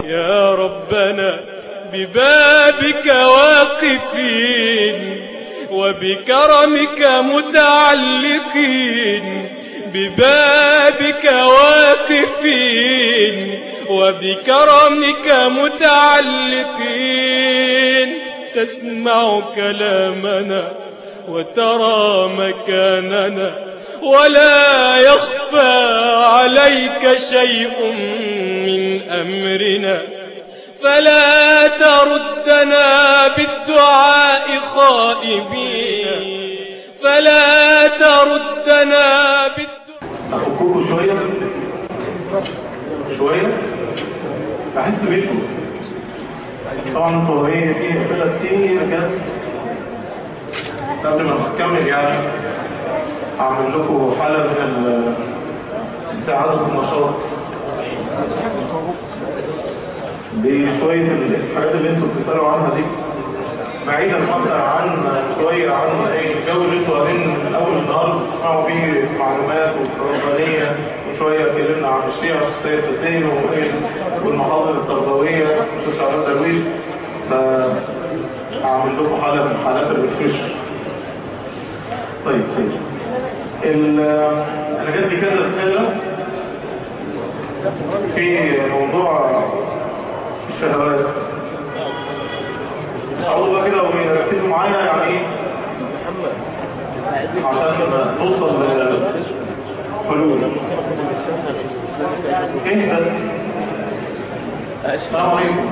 يا ربنا ببابك واقفين وبكرمك متعلقين ببابك واقفين وبكرمك متعلقين تسمع كلامنا وترى مكاننا ولا يخفى عليك شيء من أمرنا فلا تردنا بالدعاء خائبين فلا تردنا بالدعاء أفككوا شوية شوية أحس بيكم طبعا انتوا ايه في أسئلة كتير جت قبل ما نكمل يعني هعمل لكم حالة من ال- استعادة النشاط بشوية الحاجات اللي انتوا بتسألوا عنها دي بعيدا مثلا عن شوية عن ايه الجو اللي انتوا قاعدين من اول النهار بتسمعوا فيه معلومات والرهبانية وشوية اتكلمنا عن الشيعة والسيد حسين وايه والمحاضر التربوية والشيخ شعبان درويش فهعمل لكم حالة من حالات الريفريش طيب طيب ال- انا جات لي كذا رسالة في موضوع الشهوات اقول بقى كده ويركزوا معايا يعني ايه عشان نوصل لحلول ايه ده السلام عليكم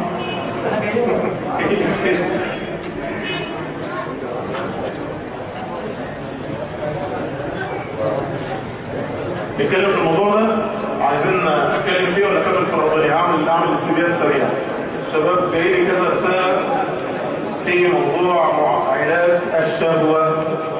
نتكلم في الموضوع ده عايزين اتكلم فيه ولا اكمل في الرضانية اعمل اعمل استبيان سريع الشباب جاي لي كذا رسالة في موضوع علاج الشهوة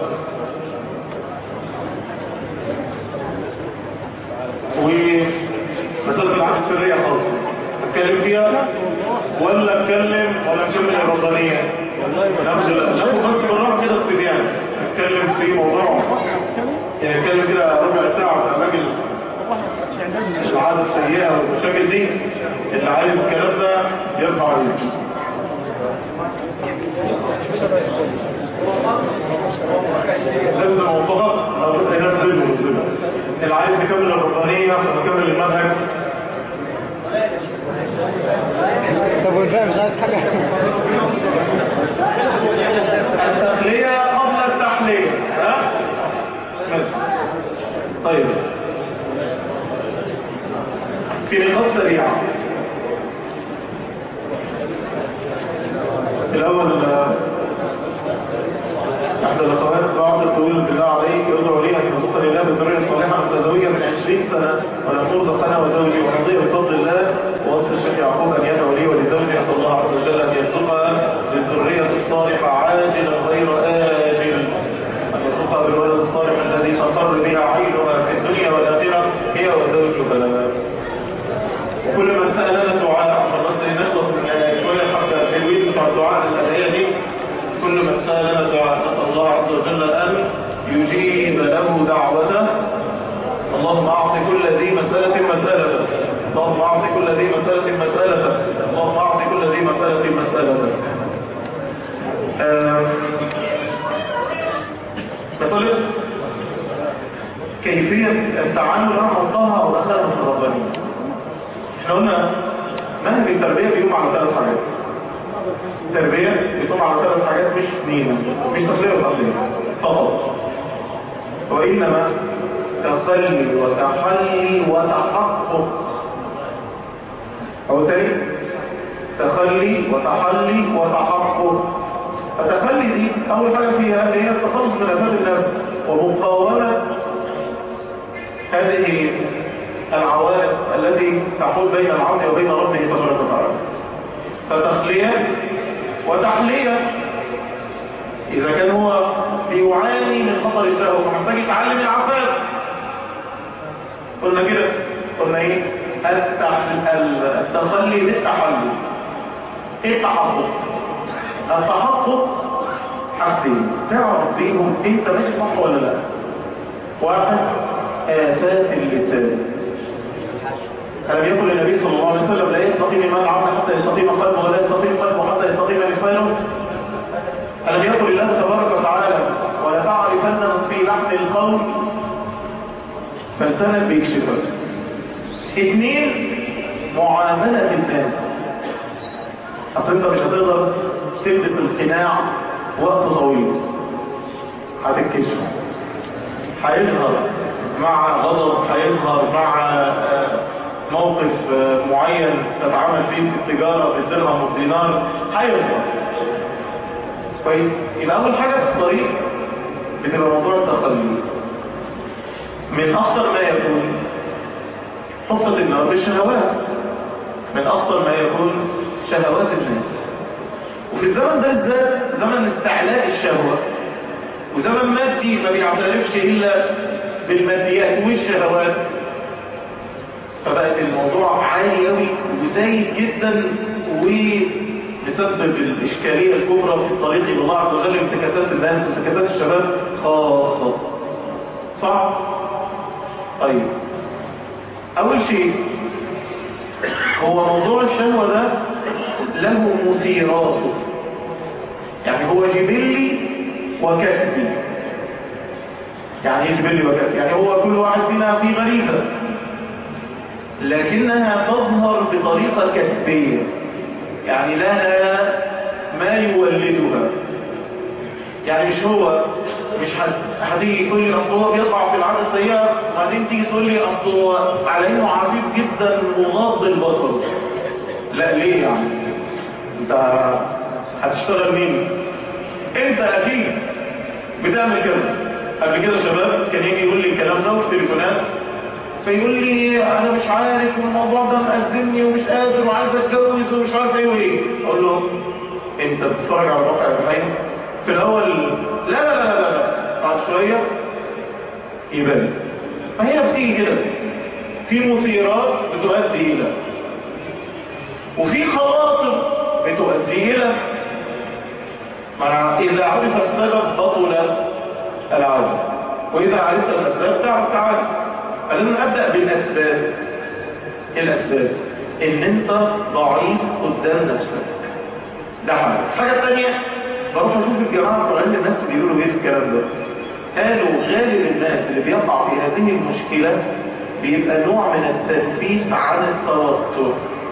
ومسألة العادة السرية خالص اتكلم فيها ولا اتكلم ولا نكمل الرضانية ناخد ناخد بس بالراحة كده استبيان نتكلم في موضوع يعني نتكلم كده ربع ساعة في أماكن العادة السيئة والمشاكل دي اللي عايز الكلام ده يرفع ايده لازم موضوعات لابد ان ننزل وننزل اللي عايز يكمل الربانية ونكمل المنهج طب والباقي مش عايز حاجة التخلية قبل التحلية ها؟ ماشي طيب في نقاط سريعة الأول آه، أحد الأخوات بعض تقول بالله عليك ادعو لي أن يرزق الله بالذرية الصالحة متزوجة من 20 سنة ولم ترزق أنا وزوجي ونضيع بفضل الله ووصف الشيخ يعقوب أن يدعو لي ولزوجي أسأل الله عز وجل أن يرزقها بالذرية الصالحة عاجلا غير آجل أن يرزقها بالولد الصالح الذي تقر بها عينها في الدنيا والآخرة هي وزوجها لها وكل من سألنا دعاء عشان بس نخلص من شوية حتى التلوين بتاع الدعاء الأدعية دي كل من سألنا دعاء نسأل الله عز وجل أن يجيب له دعوته اللهم أعط كل ذي مسألة مسألة اللهم أعط كل ذي مسألة مسألة اللهم أعط كل ذي مسألة مسألة آم، مسألة كيفية التعامل مع منطقة أو دخلها في الربانية احنا قلنا منهج التربية بيقوم على ثلاث حاجات التربية بيقوم على ثلاث حاجات مش اثنين مش تخلية وتخلية فقط وإنما تخلي وتحلي وتحقق أو تاني تخلي وتحلي وتحقق التخلي دي أول حاجة فيها هي التخلص من أفات النفس ومقاومة هذه العوائق التي تحول بين العبد وبين ربه تبارك وتعالى فتخلية وتحلية إذا كان هو بيعاني من خطر الشهوة فمحتاج يتعلم العفاف قلنا كده قلنا ايه التح- التخلي بالتحلي ايه التحقق التحقق حاجتين تعرف بيهم انت ماشي صح ولا لا واحد آفات اللسان ألم يقل النبي صلى الله عليه وسلم لا يستقيم إيمان العبد يستقيم قلبه ولا يستقيم قلبه حتى يستقيم لسانه ألم يقل الله تبارك وتعالى ولتعرفن في لحن القول فلسانك بيكشفك اثنين معاملة الناس اصل انت مش هتقدر تلبس القناع وقت طويل هتتكشف هيظهر مع غضب هيظهر مع آه، موقف آه، معين تتعامل فيه في التجارة في الدرهم والدينار هيظهر كويس يبقى اول حاجة في الطريق بتبقى موضوع التقليد من اخطر ما يكون حفظة النار بالشهوات من اخطر ما يكون شهوات الناس وفي الزمن ده بالذات زمن استعلاء الشهوة وزمن مادي ما بيعترفش الا بالماديات والشهوات فبقت الموضوع عالي قوي وزايد جدا وبسبب الاشكاليه الكبرى في الطريق الى الله عز وجل انتكاسات الناس وانتكاسات الشباب خاصه صعب طيب اول شيء هو موضوع الشهوه ده له مثيراته يعني هو جبلي وكسبي يعني ايه جبلي وكسبي يعني هو كل واحد فينا في غريزه لكنها تظهر بطريقه كسبيه يعني لها ما يولدها يعني مش هو مش هت- هتيجي تقول لي اصل هو بيقع في العاده السيئه وبعدين تيجي تقول لي اصل هو على انه عفيف جدا وغض البصر لا ليه يعني انت هتشتغل مين انت اكيد بتعمل كده قبل كده شباب كان يجي يقول لي الكلام ده في التليفونات فيقول لي انا مش عارف والموضوع ده مأزمني ومش قادر وعايز اتجوز ومش عارف ايه وايه اقول له انت بتتفرج على موقع الحين في الاول لا لا لا لا لا بعد شويه يبان فهي بتيجي كده في مثيرات بتؤدي الى وفي خواطر بتؤدي الى مع اذا عرف السبب بطل العزم واذا عرفت الاسباب تعرف تعالى فلازم ابدا بالاسباب ايه الاسباب ان انت ضعيف قدام نفسك ده حاجه الحاجه الثانيه بروح اشوف الجماعه بتوع علم النفس بيقولوا ايه في الكلام ده قالوا غالب الناس اللي بيقع في هذه المشكله بيبقى نوع من التنفيس عن التوتر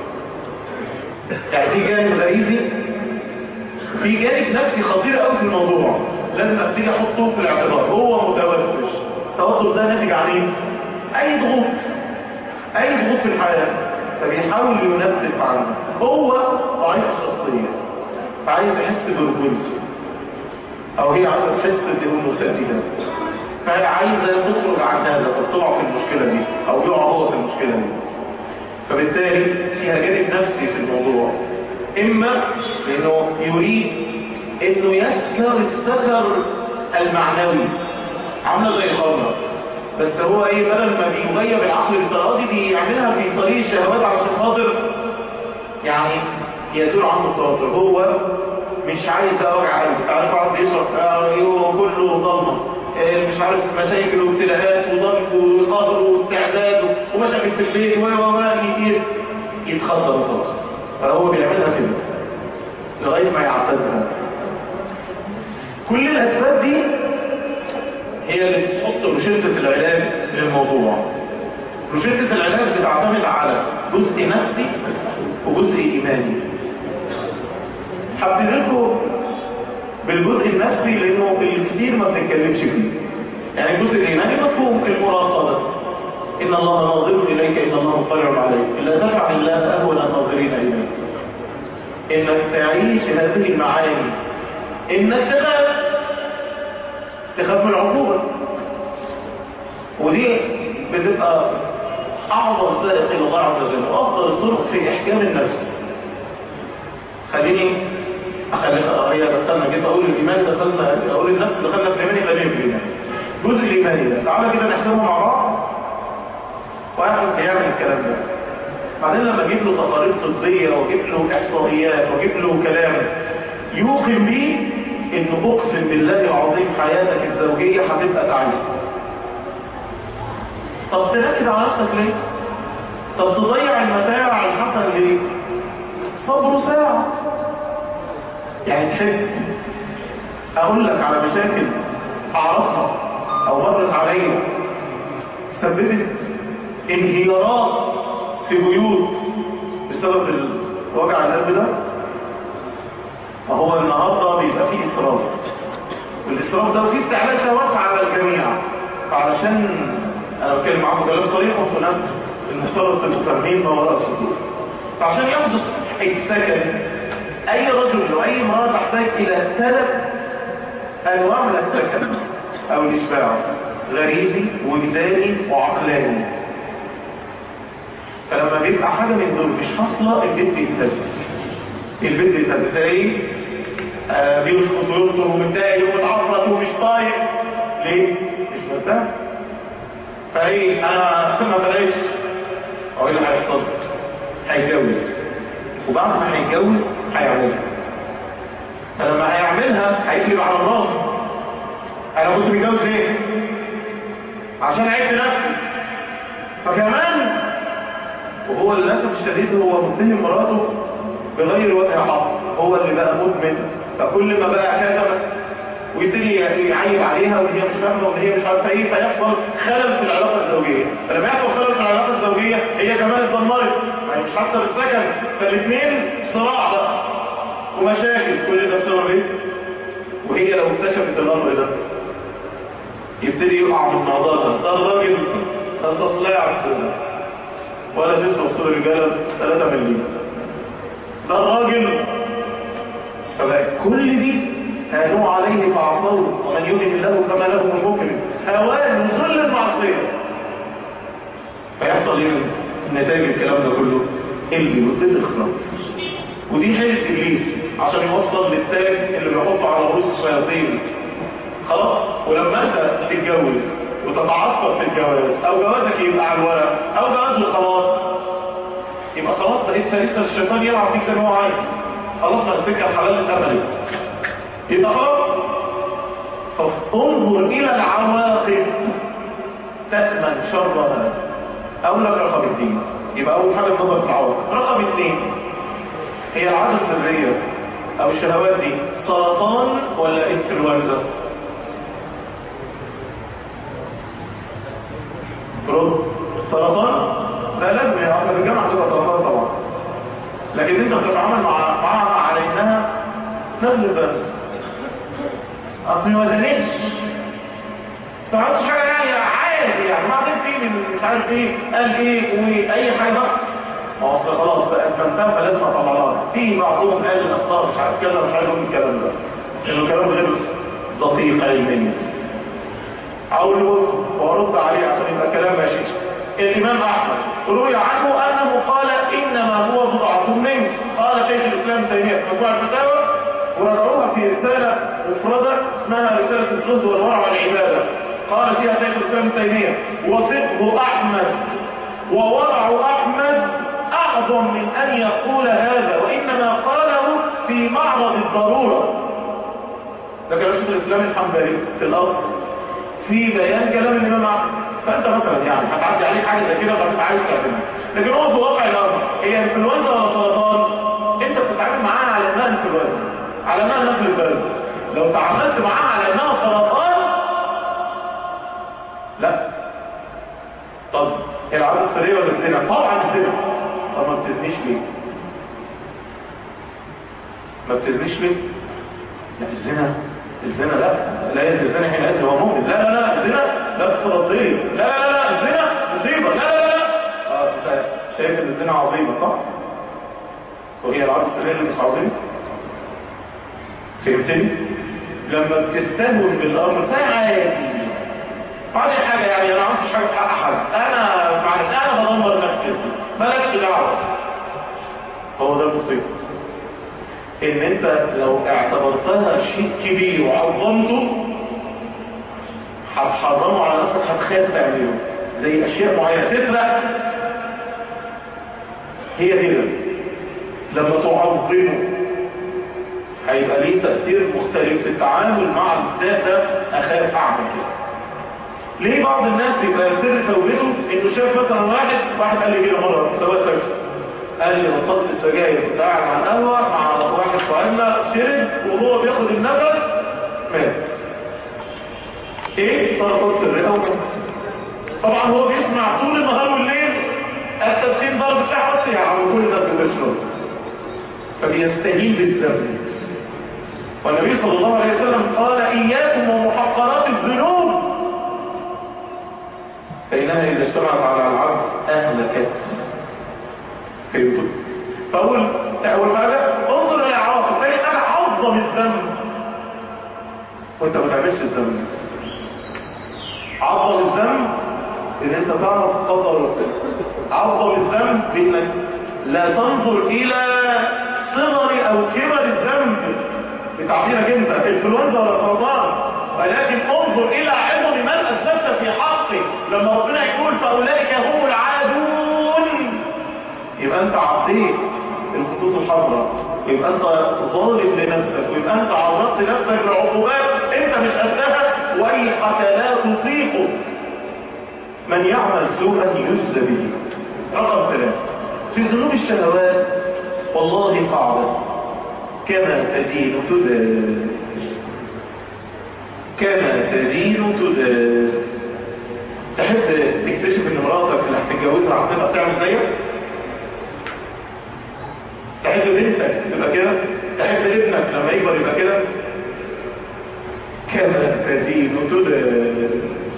يعني في جانب غريزي في جانب نفسي خطير قوي في الموضوع لازم ابتدي احطه في الاعتبار هو متوتر التوتر ده ناتج عن ايه اي ضغوط اي ضغوط في الحياه فبيحاول ينفس عنه هو ضعيف الشخصيه فعايز يحس برجولته او هي عايزه تحس بانوثتها فهي عايزه تخرج عن هذا فتقع في المشكله دي او يقع هو في المشكله دي فبالتالي فيها جانب نفسي في الموضوع اما لانه يريد انه يسكر السكر المعنوي عامله زي الخمره بس هو ايه بدل ما بيغير العقل الافتراضي بيعملها في طريق الشهوات علشان خاطر يعني يزول عنه التوتر هو مش عايز اوجع قلبي عارف واحد بيشرب آه، يوم كله ضلمه آه، مش عارف مشاكل وابتلاءات وضنك وقهر واستعداد ومشاكل في البيت و و و كتير يتخدر وخلاص فهو بيعملها كده لغايه ما يعتادها كل الاسباب دي هي اللي بتحط روشته العلاج للموضوع روشته العلاج بتعتمد على جزء نفسي وجزء ايماني هبتدي لكم بالجزء النفسي لانه الكثير ما بنتكلمش فيه يعني الجزء الايماني مفهوم المراقبه ان الله ناظر اليك ان الله مطلع عليك لا تفعل الله اهون الناظرين اليك انك تعيش هذه المعاني انك تخاف تخاف من العقوبه ودي بتبقى اعظم سائق الى الله عز وجل وافضل الطرق في احكام النفس خليني اخلي هي دخلنا جيت اقول الايمان دخلنا اقول النفس دخلنا في الايمان يبقى في الايمان الجزء الايماني ده تعالى كده نحسبه مع بعض واحد بيعمل الكلام ده بعدين لما اجيب له تقارير طبيه واجيب له احصائيات واجيب له كلام يوقن بيه انه اقسم بالله العظيم حياتك الزوجيه هتبقى تعيسه طب تنكد على نفسك ليه؟ طب تضيع المتاع الحسن ليه؟ الصبر ساعة يعني تحب اقول لك على مشاكل اعرفها او مرت عليا سببت انهيارات في بيوت بسبب وجع القلب ده فهو النهارده بيبقى فيه اسراف والاسراف ده وفيه استعمال شهوات على الجميع فعلشان انا بتكلم معاكم كلام صريح وهناك المفترض تبقوا فاهمين ما وراء الصدور فعشان يحدث السكن اي رجل واي امراه تحتاج الى ثلاث انواع من السكن او الاشباع غريزي وجداني وعقلاني فلما بيبقى حاجه من دول مش حاصله البيت بيتسد البيت بيتسد زي آه بيسقط ويرطر ومتضايق ومتعصب ومش طايق ليه؟ مش مرتاح فايه انا ما بلاش او ايه اللي هيحصل؟ هيتجوز وبعد ما هيتجوز هيعملها فلما هيعملها هيقلب على مراته انا كنت متجوز ليه؟ عشان عيبت نفسي فكمان وهو للاسف الشديد هو متهم مراته بغير وجه حق هو اللي بقى مدمن فكل ما بقى كذا ويبتدي يعيب عليها وان هي مش فاهمه وان هي مش عارفه ايه فيحصل خلل في العلاقه الزوجيه فلما يحصل خلل في العلاقه الزوجيه هي كمان اتدمرت ما هي مش حاسه بالسكن فالاثنين صراع بقى ومشاكل كل ده بسبب ايه؟ وهي لو اكتشفت الامر ده يبتدي يقع في الموضوع ده ده الراجل استصلاع ولا تسوى وصول الرجاله 3 مليون ده الراجل فبقى كل دي هانوا عليه فعصوه ومن يؤمن الله فما له من مكرم هوان وذل المعصيه فيحصل ايه نتائج الكلام ده كله اللي وذل الخلاص ودي حيله ابليس عشان يوصل للتاج اللي بيحطه على رؤوس الشياطين خلاص ولما انت تتجوز وتتعصب في الجواز او جوازك يبقى على الورق او جواز وخلاص يبقى خلاص بقيت لسه الشيطان يلعب فيك زي ما هو عايز خلصنا السكه الحلال الاملي يبقى خلاص فانظر الى العواقب تأمن شرها اقول لك رقم اثنين يبقى اول حاجه النظر في العواقب رقم اثنين هي العاده السريه او الشهوات دي سرطان ولا انفلونزا رد سرطان لا لازم يا احنا في الجامعه تبقى سرطان طبعا لكن انت بتتعامل مع معها على انها نزل بس اصل ما زنتش ما عملتش حاجه يعني عادي يعني بعدين في من مش عارف ايه قال ايه واي حاجه بقى ما هو اصل خلاص بقى فانتم لازم اطلعها في بعضهم قال الاخطاء مش عارف كذا مش عارف اقول الكلام ده لانه كلام غير دقيق علميا عاول وارد عليه عشان يبقى كلام ماشي الامام احمد روي عنه انه قال انما هو بضعه منه قال شيخ الاسلام تيميه في مجموع الفتاوى وراجعوها في رساله مفرده اسمها رساله الزهد والورع والعباده قال فيها شيخ الاسلام تيميه وفقه احمد وورع احمد اعظم من ان يقول هذا وانما قاله في معرض الضروره ده كلام شيخ الاسلام الحنبلي في الاصل في بيان كلام الامام احمد فانت مثلا يعني هتعدي عليك حاجه زي كده فانت عايز تعملها لكن هو في واقع الامر هي انفلونزا ولا سرطان انت بتتعامل معاها على انها انفلونزا على انها نقل البلد لو تعاملت معاها على انها سرطان لا طب هي العاده السريه ولا الزنا طبعا الزنا طب ما بتزنيش ليه ما بتزنيش ليه لا الزنا الزنا لا لا يزني الزنا حين يزني هو مؤمن لا لا لا الزنا لا تفضيل لا لا لا الزنا مصيبه لا لا لا اه انت شايف ان الزنا عظيمه صح وهي العاده السريه اللي مش عظيمه فهمتني لما بتستهون بالامر فعادي عادي حاجه يعني انا ما عملتش حاجه في حق حد انا معلش انا بدمر نفسي مالكش دعوه هو ده المصيبه ان انت لو اعتبرتها شيء كبير وعظمته هتحرمه على نفسك هتخاف تعمله زي اشياء معينه تسرق هي كده لما تعظمه هيبقى ليه تأثير مختلف في التعامل مع الذات ده اخاف اعمل كده ليه بعض الناس يبقى سر توبته انه شاف مثلا واحد واحد قال لي كده مره سواء سكت قال لي بطلت السجاير كنت قاعد مع شرب وهو بياخد النفس مات ايه طرقات الرئة ومات طبعا هو بيسمع طول النهار والليل التدخين ضرب الساعة بس يعني كل ده بيشرب فبيستهين بالذنب والنبي صلى الله عليه وسلم قال إياكم ومحقرات الذنوب فإنها إذا اجتمعت على العبد أهلكت فهمتوا؟ فأول أول حاجة انظر إلى عواقب ثاني حاجة عظم الذنب وأنت ما تعملش الذنب عظم الذنب إن أنت تعرف قدر ربنا عظم الذنب بإنك لا تنظر إلى صغر أو كبر الذنب بتعبيرك أنت انفلونزا ولا سرطان ولكن انظر إلى عظم من أثبت في حقه لما ربنا يقول فأولئك هم العادون يبقى أنت عصيت الخطوط الحمراء ويبقى أنت ظالم لنفسك ويبقى أنت عرضت نفسك لعقوبات أنت مش قدها ويحك لا تطيقه من يعمل سوءا يجزى به رقم ثلاثة في ذنوب الشهوات والله قاعدة كما تدين تدان كما تدين تدان تحب تكتشف ان مراتك اللي هتتجوزها هتبقى بتعمل زيك تحب بنتك تبقى كده تحب ابنك لما يكبر يبقى كده كما تدين تدان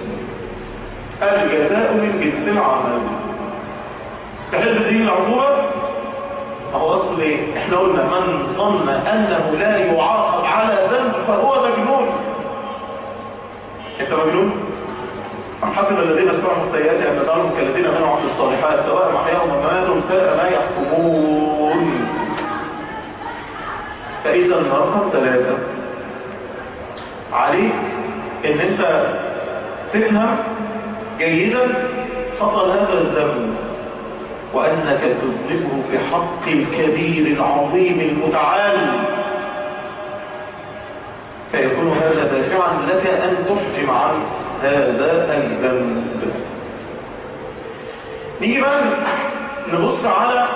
الجزاء من جنس العمل تحب دين العقوبة هو اصل ايه احنا قلنا من ظن انه لا يعاقب على ذنب فهو مجنون انت مجنون ام حسب الذين استمعوا السيئات ان ندارهم كالذين منعوا عن الصالحات سواء محياهم ومماتهم ساء ما يحكمون فاذا رقم ثلاثة عليك ان انت تفهم جيدا خطر هذا الذنب وأنك تذنبه في حق الكبير العظيم المتعال فيكون هذا دافعا لك أن تحجم عن هذا الذنب نيجي بقى نبص على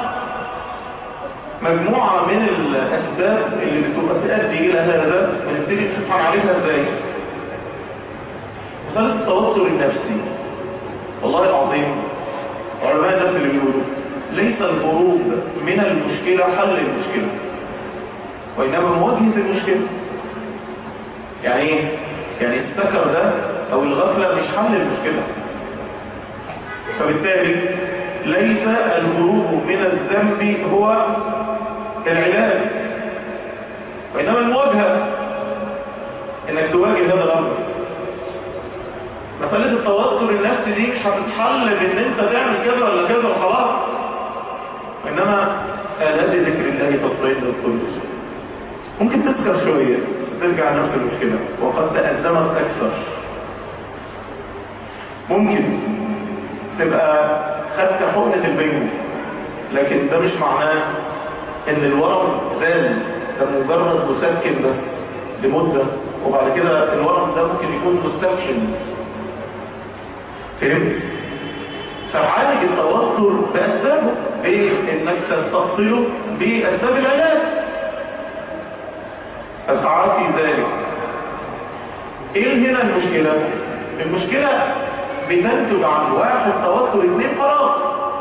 مجموعة من الأسباب اللي بتبقى تؤدي إلى هذا ونبتدي نشوف هنعرفها ازاي مسألة التوتر النفسي والله العظيم علماء النفس اللي بيقولوا ليس الهروب من المشكلة حل المشكلة وإنما مواجهة المشكلة يعني ايه؟ يعني السكر ده أو الغفلة مش حل المشكلة فبالتالي ليس الهروب من الذنب هو العلاج وإنما المواجهة إنك تواجه هذا الأمر مسألة التوتر النفسي دي مش هتتحل بان انت تعمل كذا ولا كذا وخلاص وانما آلات ذكر الله تطمئن القلوب ممكن تسكر شوية ترجع نفس المشكلة وقد تأزمت أكثر ممكن تبقى خدت حقنة البيوت لكن ده مش معناه ان الورم زال ده مجرد مسكن بس لمدة وبعد كده الورم ده ممكن يكون مستفشل فهمت؟ فعالج التوتر بأسبابه بإنك تستفصله بأسباب العلاج أسعى في ذلك إيه هنا المشكلة؟ المشكلة بتنتج عن واحد توتر اثنين فراغ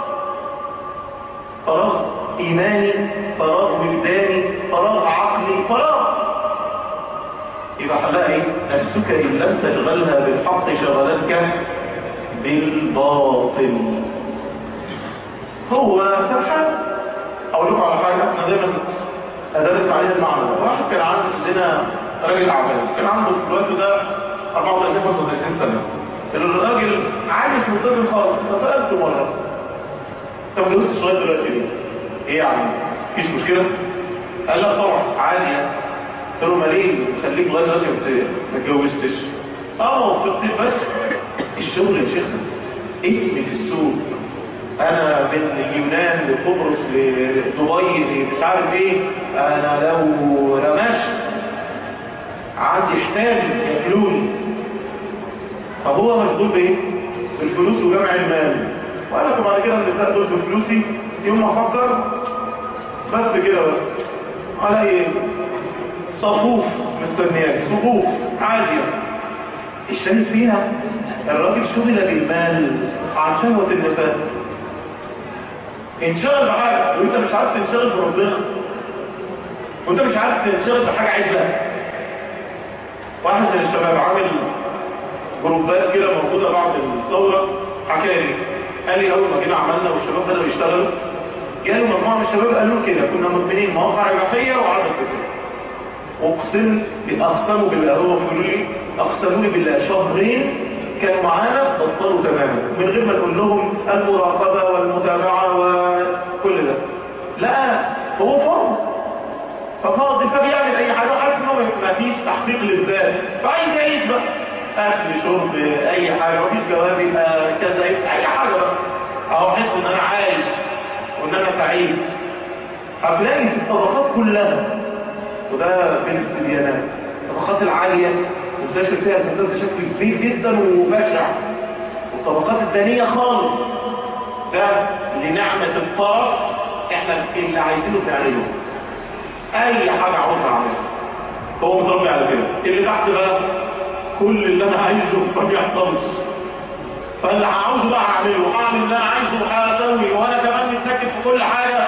فراغ إيماني فراغ وجداني فراغ عقلي فراغ يبقى حلها ايه نفسك إن لم تشغلها بالحق شغلتك بالباطل هو سبحان اقول لكم على حاجه احنا دايما ادرس عليها المعنى واحد كان عندنا راجل اعمال كان عنده في الوقت ده 34 35 سنه الراجل عايش ملتزم خالص فسالته مره انت ما جوزتش لغايه دلوقتي ليه؟ ايه يعني؟ مفيش مشكله؟ قال لا طبعا عادي يعني قلت له ما ليه خليك لغايه دلوقتي ما تتجوزتش اه وفقت بس الشغل يا شيخنا اسمي في السوق انا من اليونان لقبرص لدبي مش عارف ايه انا لو رمشت عندي احتاج ياكلوني فهو مشغول بايه بالفلوس وجمع المال وقال لكم بعد كده النساء دول بفلوسي يوم ما افكر بس كده بس على ايه صفوف مستنيات صفوف عالية الشاهد فيها الراجل شغل بالمال عن شهوة النساء انشغل بحاجة وانت مش عارف تنشغل بربنا وانت مش عارف تنشغل بحاجة عدلة واحد من الشباب عامل جروبات كده موجودة بعد الثورة حكى لي قال لي اول ما جينا عملنا والشباب بدأوا يشتغلوا جاله مجموعة من الشباب قالوا له كده كنا مدمنين مواقع إباحية وعدد فكرة اقسم اقسموا بالله هو بيقولوا لي اقسموا لي بالله شهرين كانوا معانا بطلوا تماما من غير ما نقول لهم المراقبه والمتابعه وكل ده لا هو فاضي ففاضي فبيعمل اي حاجه وحاسس ان هو ما فيش تحقيق للذات فعايز يعيش بقى اكل شرب اي حاجه مفيش جواز يبقى كذا يبقى اي حاجه بقى اهو احس ان انا عايش وان انا سعيد هتلاقي في الطبقات كلها وده بين الديانات الطبقات العالية منتشر فيها الفساد بشكل كبير جدا وبشع والطبقات الدانية خالص ده لنعمة الطرف احنا اللي عايزينه بنعمله اي حاجة عاوز اعملها هو متربي على كده اللي تحت بقى كل اللي انا عايزه ما بيحصلش فاللي عاوزه بقى اعمله هعمل اللي انا عايزه وهسوي وانا كمان متسكت في كل حاجة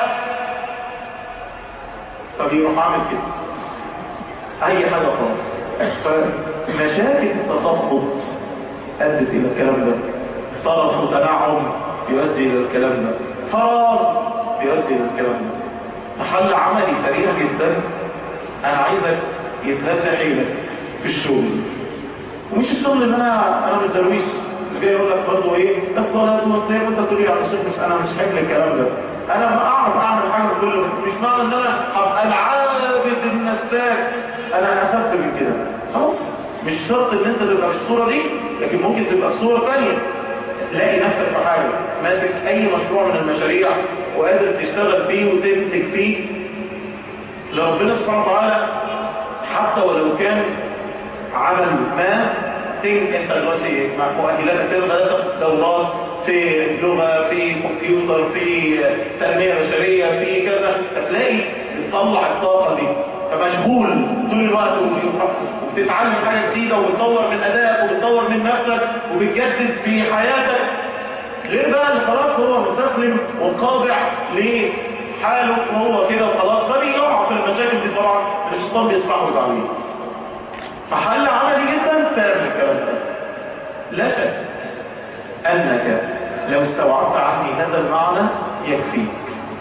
فبيروح عامل كده اي حاجة خالص فمشاكل التخبط ادت الى الكلام ده طرف وتنعم يؤدي الى الكلام ده فراغ يؤدي الى الكلام ده محل عملي سريع جدا انا عايزك يتغذى حيلك في الشغل ومش الشغل اللي انا انا مش درويش اللي جاي يقول لك برضه ايه الصلاه والصيام وانت تقول لي يا شيخ مش انا مش حمل الكلام ده انا ما اعرف اعمل حاجه كله مش معنى ان انا ابقى العابد النساك انا اخدت من كده خلاص مش شرط ان انت تبقى في الصوره دي لكن ممكن تبقى في صوره ثانيه تلاقي نفسك في حاجه ماسك اي مشروع من المشاريع وقادر تشتغل فيه وتمسك فيه لربنا سبحانه وتعالى حتى ولو كان عمل ما تيجي انت دلوقتي مع مؤهلاتك تقدر تاخد دورات في لغه في كمبيوتر في تنميه بشريه في كذا هتلاقي بتطلع الطاقه دي فمشغول طول الوقت وبتتعلم حاجه جديده وبتطور من ادائك وبتطور من نفسك وبتجدد في حياتك غير بقى اللي خلاص هو مستسلم وخاضع لحاله وهو كده وخلاص فبيقع في المشاكل دي طبعا الشيطان بيسمعه ويتعلمه فحل عملي جدا تعمل الكلام ده لا شك انك لو استوعبت عني هذا المعنى يكفيك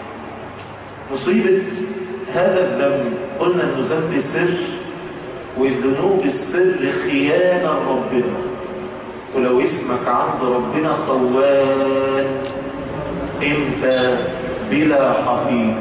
مصيبة هذا الذنب قلنا انه ذنب سر والذنوب السر خيانة ربنا ولو اسمك عند ربنا خوان انت بلا حقيق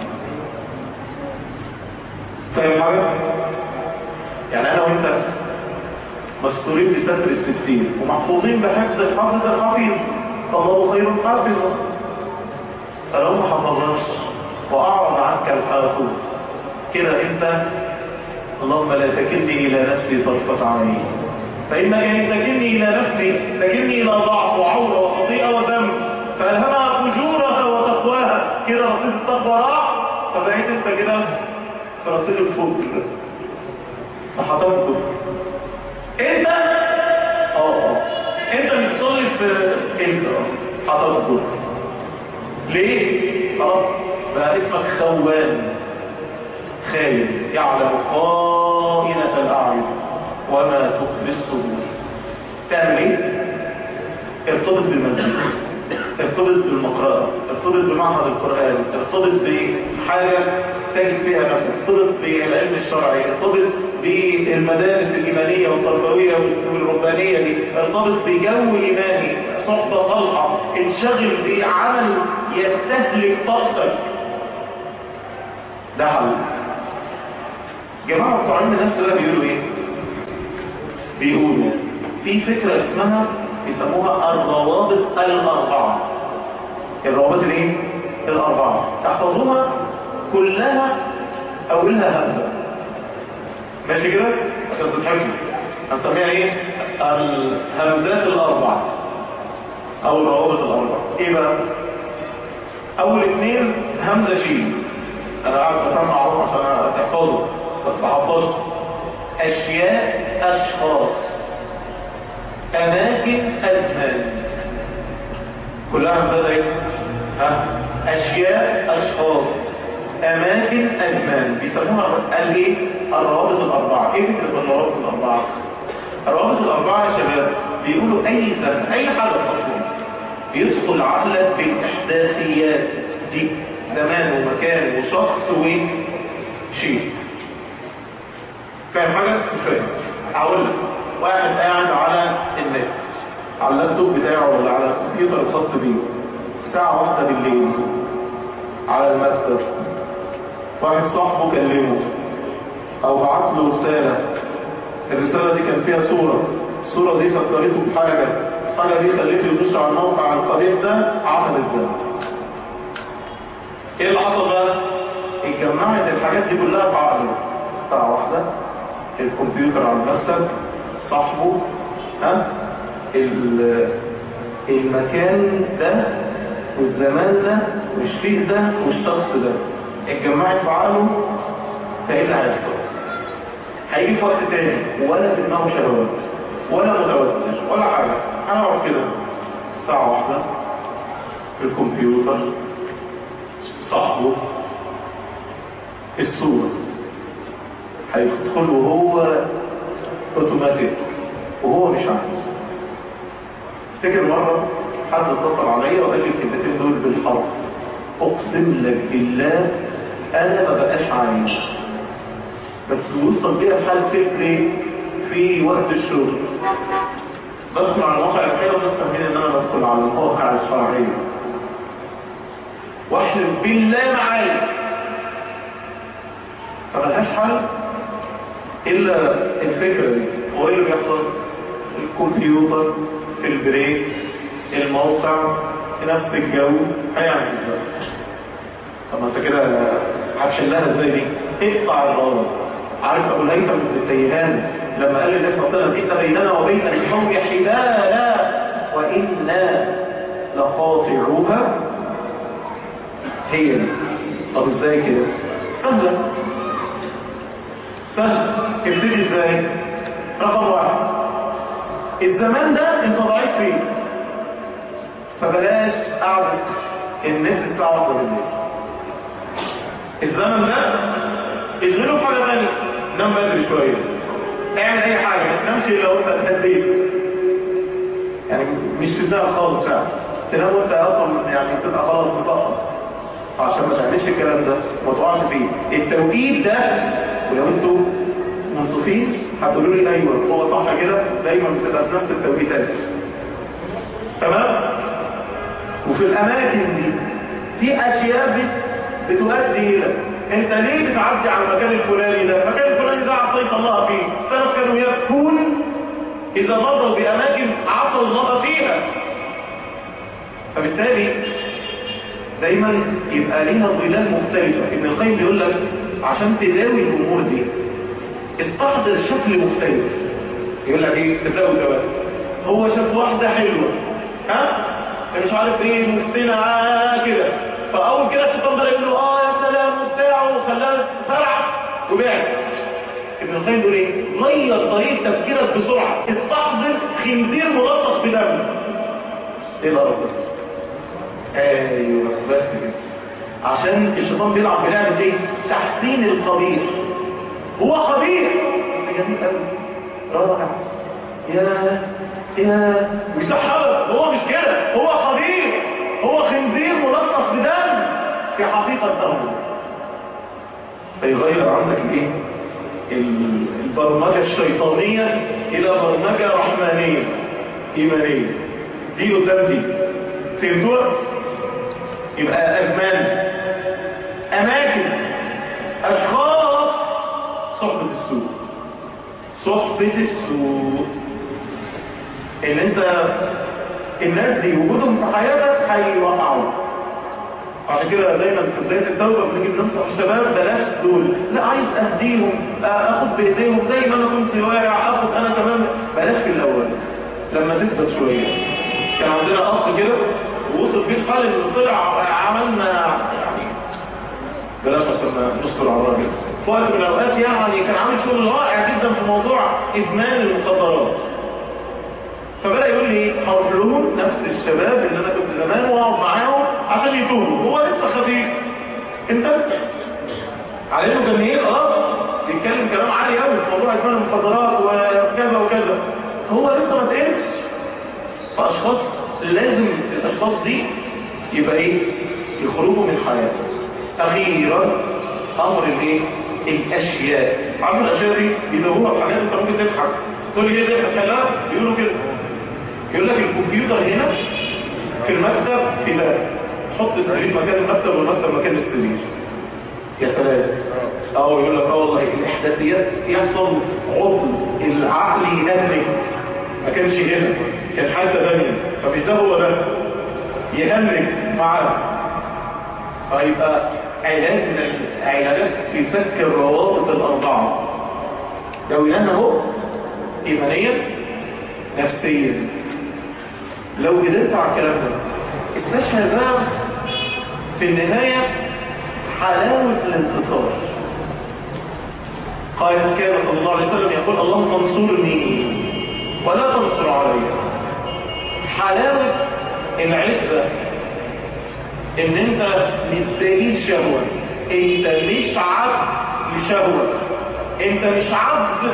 فاهم حاجة؟ يعني انا وانت مستورين بستر الستين ومحفوظين بحفظ الحافظ الحفيظ الله خير حافظا فلو ما حفظناش واعرض عنك الحافظ كده انت اللهم لا تكلني الى نفسي طرفة عيني فإنك إن تكلني إلى نفسي تكلني إلى ضعف وعورة وخطيئة وذنب فألهمها فجورها وتقواها كده رصيد التقوى راح فبقيت انت كده في رصيد الفجر فهتنقذ انت اه اه انت بتصلي في انت هتنقذ ليه؟ خلاص بقى اسمك خوان خاين يعلم خائنة الأعين وما تخفي الصدور تعمل ايه؟ ارتبط بالمنزل ارتبط بالمقرأة ارتبط بمعهد القرآن ارتبط بحاجة تجد فيها نفسك ارتبط بالعلم الشرعي ارتبط بالمدارس الإيمانية والتربوية والربانية دي ارتبط بجو إيماني صحبة طلقة انشغل بعمل يستهلك طاقتك ده حل جماعة بتوع علم النفس ده بيقولوا ايه بيقولوا في فكرة اسمها يسموها الروابط الأربعة الروابط الايه الأربعة تحفظوها كلها أولها همزة ماشي كده عشان تتحفظوا هنسميها ايه الهمزات الأربعة أو الروابط الأربعة ايه بقى أول اثنين همزة شين انا قاعد بسمع اهو عشان تحفظه بس ما حفظش كلها امثله ايه ها اشياء اشخاص اماكن ازمان بيسموها قال ايه الروابط الاربعه ايه فكره الروابط الاربعه الروابط الاربعه يا شباب بيقولوا اي زمن اي حدث اصلا يدخل عقلك بالاحداثيات دي زمان ومكان وشخص وشيء فاهم حاجه مش فاهم اقول لك واحد قاعد على النت على اللابتوب بتاعه ولا على الكمبيوتر الخاص بيه الساعه واحدة بالليل على المكتب واحد صاحبه كلمه او بعت له رساله الرساله دي كان فيها صوره الصوره دي فكرته بحاجه الحاجه دي خليته يخش على الموقع القبيح ده عمل ازاي ايه اللي حصل بقى اتجمعت الحاجات دي كلها في عقله ساعه واحده الكمبيوتر على المكتب صاحبه ها ال- المكان ده والزمان ده والشيء ده والشخص ده اتجمعت في عقله فايه اللي هيحصل هيجي في وقت تاني ولا في دماغه شهوات ولا متوتر ولا حاجه انا اقعد كده ساعه واحده في الكمبيوتر صاحبه الصوره هيدخل وهو اوتوماتيك وهو مش عارف افتكر مرة حد اتصل عليا وقال لي الكلمتين دول بالحرف اقسم لك بالله انا ما بقاش عايش بس وصل بيها الحال فكري في وقت الشغل بدخل على المواقع الحلوة والناس فاهمين ان انا بدخل على المواقع الشرعية واحلف بالله معايا فملهاش حل الا الفكرة دي هو ايه اللي بيحصل الكمبيوتر في البريك الموقع في نفس الجو هيعمل ازاي طب ما انت كده هتشلها ازاي دي اقطع الغرض عارف ابو الهيثم بن التيهان لما قال للنبي صلى الله عليه وسلم ان بيننا وبين القوم حبالا وانا لقاطعوها هي دي طب ازاي كده سهله سهل ابتدي ازاي رقم واحد الزمان ده انت ضعيف فيه فبلاش قعدة النت الساعة واحدة بالليل الزمن ده اشغله في حاجة تانية نام بدري شوية اعمل اي حاجة ما تنامش الا وانت اتهديت يعني مش في دماغك خالص يعني تنام وانت اصلا يعني تبقى خلاص مطقم عشان ما تعملش الكلام ده وما تقعش فيه التوقيت ده ولو انتوا منصفين هتقولوا لي ايوه هو صح كده دايما بتبقى في نفس التوقيتات تمام وفي الاماكن دي في اشياء بت... بتؤدي الى انت ليه بتعدي على المكان الفلاني ده المكان الفلاني ده عصيت الله فيه السلف كانوا يبكون اذا مروا باماكن عصى الله فيها فبالتالي دايما يبقى ليها ظلال مختلفة ابن القيم بيقول لك عشان تداوي الامور دي استحضر شكل مختلف يقول لك ايه تداوي ده بقى هو شاف واحدة حلوة ها مش عارف ايه محسنة آه كده فاول كده الشيطان ده يقول له اه يا سلام وبتاع وخلاها تسرع وبعد ابن القيم بيقول ايه غير طريقة تفكيرك بسرعة استحضر خنزير ملطخ بدم ايه الغرض ده ايوه بس كده عشان الشيطان بيلعب بلعبه ايه تحسين القبيح هو قبيح بس جميل قوي رائع يا يا مش ده حرب هو مش كده هو قبيح هو خنزير ملطخ بدم في حقيقة امره فيغير عندك الايه ال- البرمجة الشيطانية الى برمجة رحمانية ايمانية دي قدام دي فهمتوها يبقى أزمان أماكن أشخاص صحبة السوء صحبة السوء إن أنت الناس دي وجودهم في حياتك هيوقعوا عشان كده دايما في بداية التوبة بنيجي بننصح الشباب بلاش دول لا عايز اهديهم اخد بايديهم زي ما انا كنت واقع اخد انا كمان بلاش في الاول لما تثبت شوية كان عندنا اخ كده ووصل بيه الحال ان طلع عملنا يعني بلاش عشان نستر على الراجل في وقت من الاوقات يعني كان عامل شغل رائع جدا في موضوع ادمان المخدرات فبدأ يقول لي هروح لهم نفس الشباب اللي انا كنت زمان واقعد معاهم عشان يتوبوا هو لسه خفيف انت على انه جميل خلاص بيتكلم كلام عالي قوي في موضوع ادمان المخدرات وكذا وكذا هو لسه ما تقلش فاشخاص لازم الاشخاص دي يبقى ايه يخرجوا من حياته اخيرا امر الايه الاشياء عارف الاشياء دي بيدوروها في حاجات انت ممكن تضحك تقول لي ايه ده كلام بيقولوا كده يقول لك الكمبيوتر هنا في المكتب في باب حط السرير مكان المكتب والمكتب مكان السرير يا سلام اه يقول لك اه والله الاحداثيات يحصل عطل العقل يهنج ما كانش هنا كان حتى ثانيه فمش ده هو ده يهنج معاه فيبقى علاج من العلاجات في فك الروابط الاربعه لو ينام اهو ايمانيا نفسيا لو قدرت على الكلام ده استشهد بقى في النهايه حلاوه الانتصار قال كان صلى الله عليه وسلم يقول اللهم انصرني ولا تنصر علي حلاوة العزة ان انت مش سيد شهوة انت مش عبد لشهوة انت مش عبد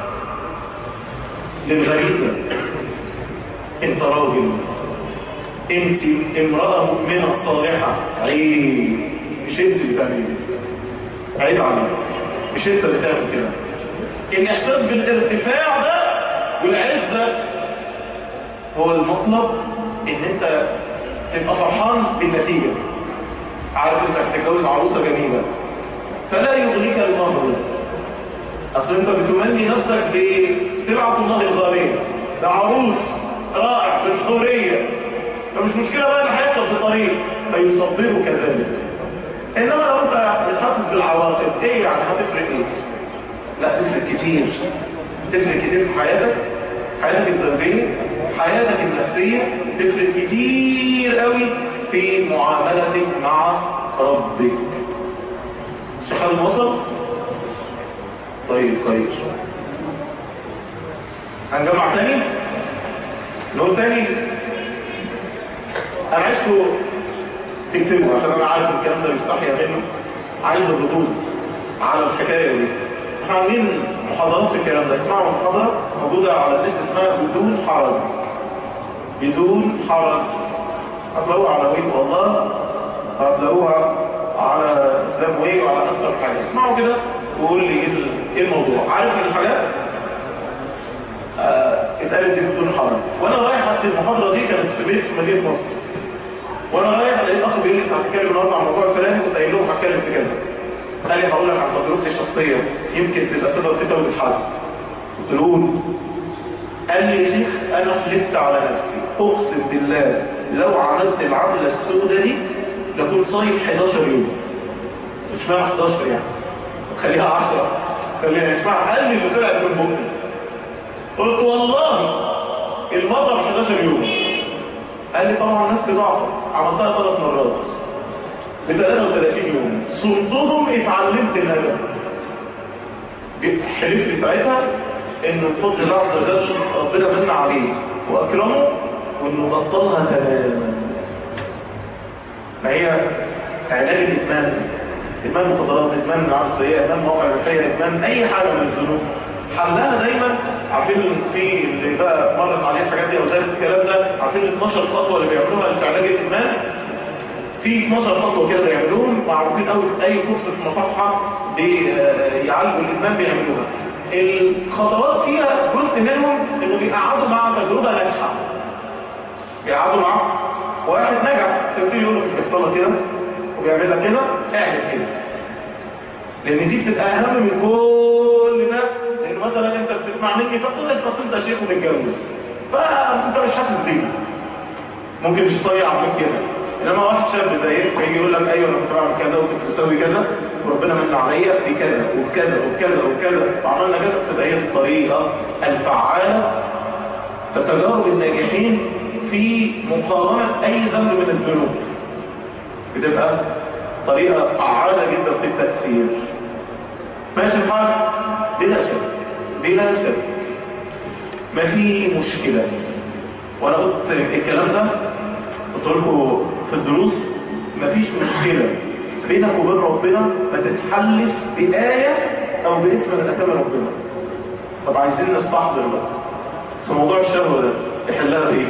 للغريزة انت راجل انت امرأة مؤمنة صالحة عيب مش انت اللي تعمل عيب عليك مش انت اللي تعمل كده الاحساس بالارتفاع ده والعزة هو المطلب ان انت تبقى فرحان بالنتيجة عارف انت هتتجوز عروسة جميلة فلا يغنيك المهر اصل انت بتمني نفسك بسلعة الله الغالية ده عروس رائع بالحورية فمش مشكلة بقى اللي هيحصل في الطريق فيصبره كذلك انما لو انت مش حاسس بالعواقب ايه يعني هتفرق ايه لا تفرق كتير تفرق كتير في حياتك حياتك الزوجية حياتك النفسية تفرق كتير قوي في معاملتك مع ربك شخص وصل طيب كويس هنجمع تاني نقول تاني انا عايزكم تكتبوا عشان انا عارف الكلام ده بيستحيا منه عايز الردود على الحكايه دي احنا عاملين محاضرات في الكلام ده اسمعوا محاضره موجوده على النت اسمها بدون حرج بدون حرج هتلاقوها على ويب والله هتلاقوها على اسلام واي وعلى اكثر حاجه اسمعوا كده وقول لي ايه ايه الموضوع عارف من الحاجات آه اتقالت دي بدون حرج وانا رايح اصل المحاضره دي كانت في بيت في مدينه نصر وانا رايح لقيت اخ بيقول لي انت هتتكلم النهارده عن الموضوع الفلاني كنت قايل لهم هتكلم في كذا قال لي هقول لك عن تجربتي الشخصيه يمكن تبقى سبب في توبه حد قلت له قول قال لي يا شيخ انا حلفت على نفسي اقسم بالله لو عملت العمله السوداء دي لكون صايم 11 يوم مش معنى 11 يعني خليها 10 خليها مش معنى قال لي اللي طلعت من بقي قلت والله المرة ب 11 يوم قال لي طبعا نفسي ضعفة عملتها ثلاث مرات ب 33 يوم صمتهم اتعلمت الندم حلف لي ساعتها ان بفضل الله عز وجل ربنا من عليه واكرمه وانه بطلها تماما ما هي علاج الادمان ادمان مخدرات ادمان العاب السيئه ادمان مواقع الخير ادمان اي حاجه من الذنوب حلها دايما عارفين في اللي بقى مرت عليه الحاجات دي او دارس الكلام ده عارفين ال 12 خطوه اللي بيعملوها في علاج الادمان في 12 خطوه كده بيعملوهم معروفين قوي في اي كورس في مصحه بيعالجوا الادمان بيعملوها الخطوات فيها جزء منهم انه بيقعدوا مع تجربه ناجحه بيقعدوا مع واحد نجح تبتدي يقول لك بيحصل لك كده وبيعمل لك كده اعمل كده لان دي بتبقى اهم من كل ده لان مثلا انت بتسمع مني فتقول لك اصل انت شيخ ومتجوز فانت مش حاسس بيه ممكن مش طيع من كده انما واحد شاب زيك هيجي يقول لك ايوه انا كنت بعمل كذا وكنت بسوي كذا وربنا من عليا في كذا وبكذا وبكذا وبكذا وعملنا كذا تبقى هي الطريقه الفعاله فتجارب الناجحين في مقاومه اي ذنب من الذنوب بتبقى طريقه فعاله جدا في التاثير ماشي الحال بلا شك بلا شك ما في مشكله وانا قلت الكلام ده قلت لكم في الدروس مفيش مشكلة بينك وبين ربنا ما تتحلف بآية أو باسم من أسامي ربنا طب عايزين نستحضر بقى في موضوع الشهوة ده يحلها بإيه؟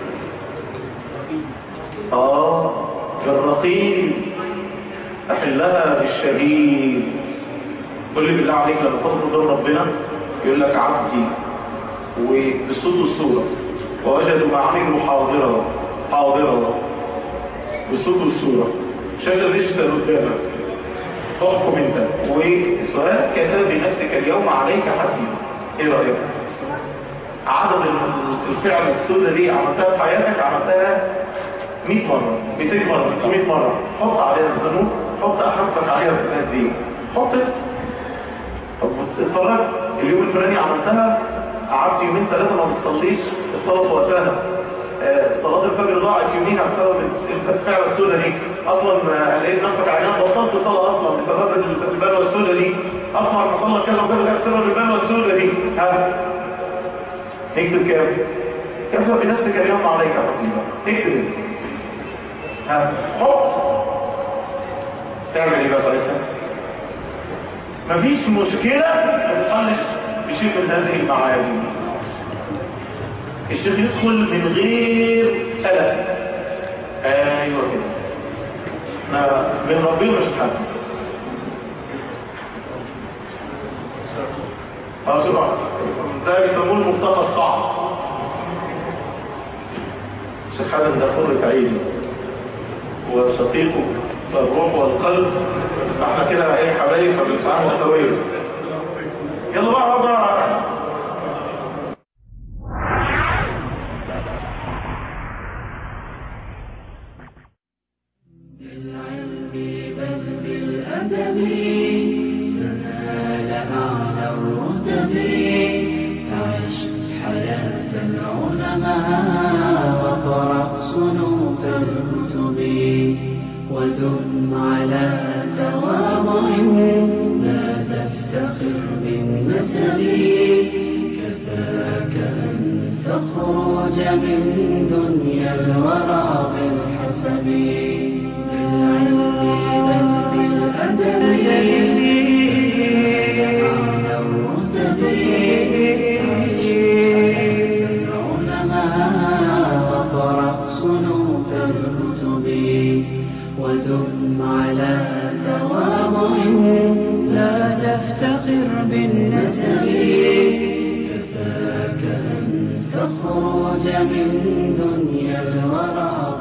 آه بالرقيب أحلها بالشهيد قل لي بالله عليك لما تطلب قدام ربنا يقول لك عبدي وبالصوت والصورة ووجدوا ما عملوا حاضرة حاضرة بالصوت والصورة شغل ريجستر قدامك تحكم انت والسؤال كفى بنفسك اليوم عليك حسيب ايه رأيك؟ عدد الفعل السوداء دي عملتها في حياتك عملتها 100 مرة 200 مرة 300 مرة حط عليها الذنوب حط احاسبك عليها في الناس دي حط طب اتفرج اليوم الفلاني عملتها قعدت يومين ثلاثة ما بتصليش الصلاة في وقتها آه، صلاة الفجر ضاعت يوميها بسبب الفعل السوداء دي اصلا آه، لقيت نفسك عيان بطلت صلاة اصلا بسبب البلوى السوداء دي اصلا ما صلى كذا وكذا بسبب البلوى السوداء دي ها اكتب كام كفى بنفسك اليوم عليك حسيبا اكتب انت ها حط تعمل ايه بقى ساعتها مفيش مشكلة ما تتحلش بشيء من هذه المعاني الشيخ يدخل من غير قلق ايوه كده ما من ربنا مش هتحل اه شوف ده بيسموه المرتقى الصعب الشيخ حسن ده قرة عيني وشقيقه فالروح والقلب احنا كده ايه حبايب فبنتعامل سويا يلا بقى بقى بالعلم بل بالأدب تنال أعلى الرتب عش حياة العلماء وقرأ صنوف الكتب ودم على تواضع لا تفتخر بالنسب كفاك أن تخرج من دنيا الورى بالحسب بالعلم بل بالأدب على الرتب عش حياة العلماء وقرأ صنوف الكتب ودم على تواضع لا تفتخر بالنسب كفاك أن تخرج من دنيا الورى